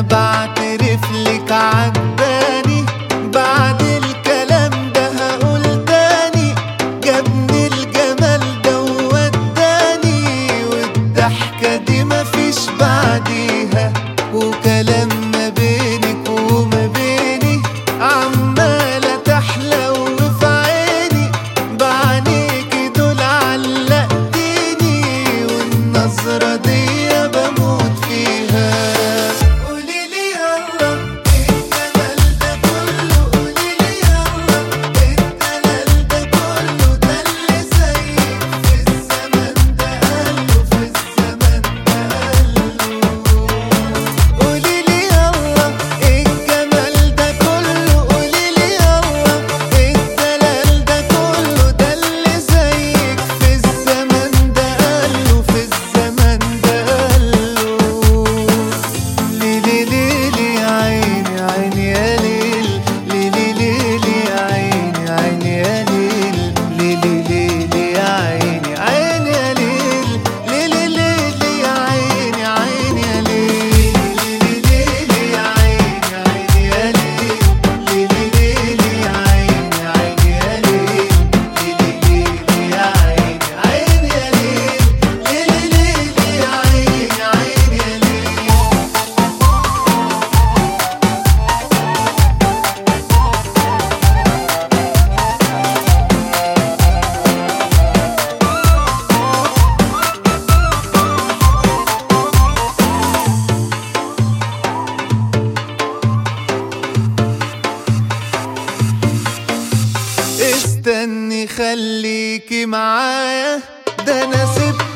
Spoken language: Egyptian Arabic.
بعترف لك عجباني بعد الكلام ده هقول تاني جابني الجمال ده ووداني والضحكة دي مفيش بعديها وكلام ما بينك وما بيني عمالة تحلى وفي عيني بعينيكي دول علقتيني والنظرة دي بموت فيها قوليلي يلا الجمال ده كله قوليلي يلا الدلال ده كله ده اللي زيك في الزمن ده قاله في الزمن ده قاله قوليلي يلا الجمال ده كله قوليلي يلا الدلال ده كله ده اللي زيك في الزمن ده قاله في الزمن ده قاله ليلي ليلي يا عيني عيني يا ليل ليلي ليلي يا عيني عيني يا ليل ليلي ليلي يا عيني عيني يا ليل ليلي ليلي يا عيني عيني يا ليل ليلي ليلي يا عيني عيني يا ليل ليلي ليلي يا عيني عيني يا ليل ليلي ليلي يا عيني عيني يا ليل ليلي ليلي يا عيني عيني يا ليل استني خليكي معايا ده انا سبت